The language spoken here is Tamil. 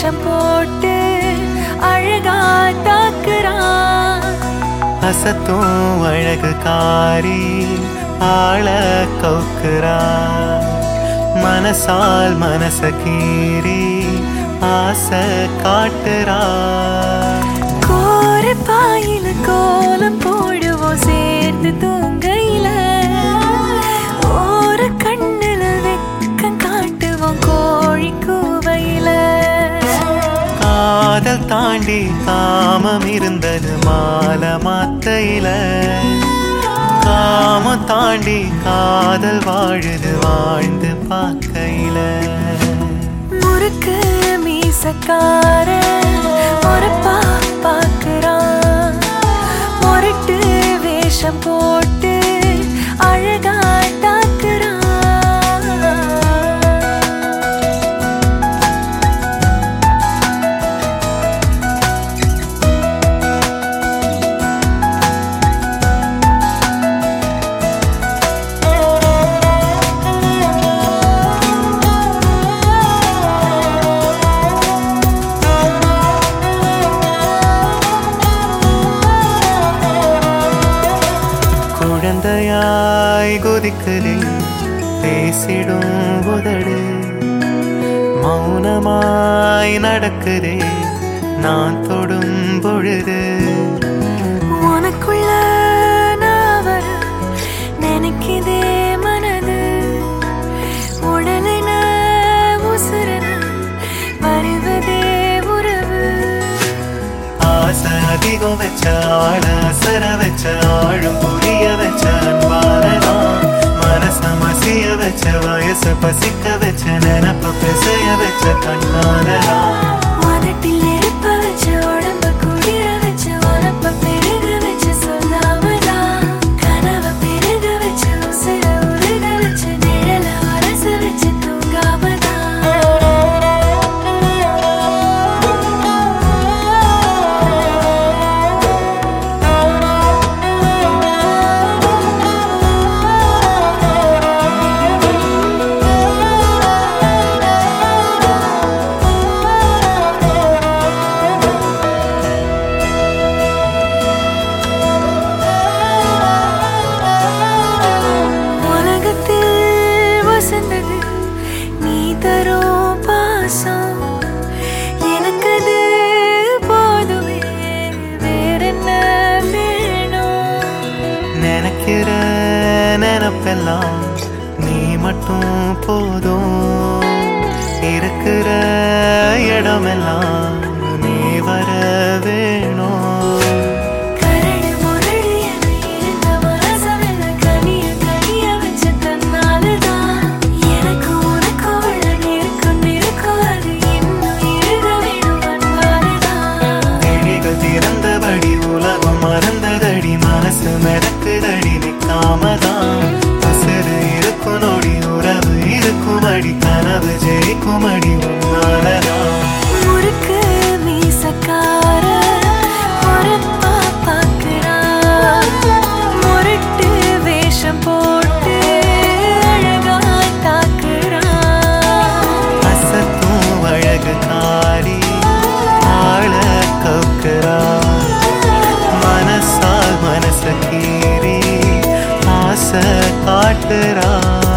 வேஷம் போட்டு அழகா தாக்குறான் அசத்தும் அழகு காரி ஆள கவுக்குறா மனசால் மனச கீறி ஆசை காட்டுறா கோர பாயில கோலம் போடுவோம் சேர்ந்து தூங்கையில ஒரு கண்ணுல வெக்கம் காட்டுவோம் கோழி கூவையில காதல் தாண்டி காமம் இருந்தது மாலை மாத்தையில காமம் தாண்டி காதல் வாழுது வாழ்ந்து பார்க்கையில முறுக்கு மீசக்கார ஒரு பா பாக்குறான் முரட்டு வேஷம் போட்டு அழகா தாக்குறான் குழந்தையாய் குதிக்குது பேசிடும் உதடு மௌனமாய் நடக்குதே நான் தொடும் பொழுது உனக்குள்ள நான் வர நினைக்குதே மனது உடலின உசுரன வருவதே உறவு ஆசை அதிகம் வச்ச ஆள அசர வச்ச ஆழும் புரிய வச்ச அன்பாலதான் மனச மசிய வச்ச வயசு பசிக்க வச்ச நினப்ப பிசைய வச்ச கண்ணாலதான் உதட்டில் நெருப்ப வச்ச உடம்ப குளிர வச்ச உரப்ப பெருக வச்ச சொல்லாமதான் கனவ பெருக வச்ச உசுர உருக வச்ச நிழல அரச வச்ச உலகத்தில் வசந்தது நீ தரும் பாசம் எனக்கு அது போதுமே வேறென்ன வேணும் நினைக்கிற நினப்பெல்லாம் நீ மட்டும் போதும் இருக்கிற இடமெல்லாம் நீ வர வேணும் கரடு முரடு என இருந்த மனசமெல்லாம் கனிய கனிய வச்ச தன்னாலதான் எனக்கு உனக்கு உள்ள நெருக்கம் நெருக்கம் அது இன்னும் இருக வேணும் அன்பாலதான் விழிகள் திறந்தபடி உலகம் மறந்ததடி மனசு மிதக்குதடி நிற்காமதான் உசுறு இருக்கும் நொடி உறவு இருக்கும் அடி கனவு ஜெயிக்கும் அடி உன்னாலதான் முறுக்கு மீசக்கார பொறப்பா பாக்குறா முரட்டு வேஷம் போட்டு அழகா தாக்குறா அசத்தும் அழகு காரி ஆள கவுக்கிறா மனசால் மனச கீறி ஆசை காட்டுறா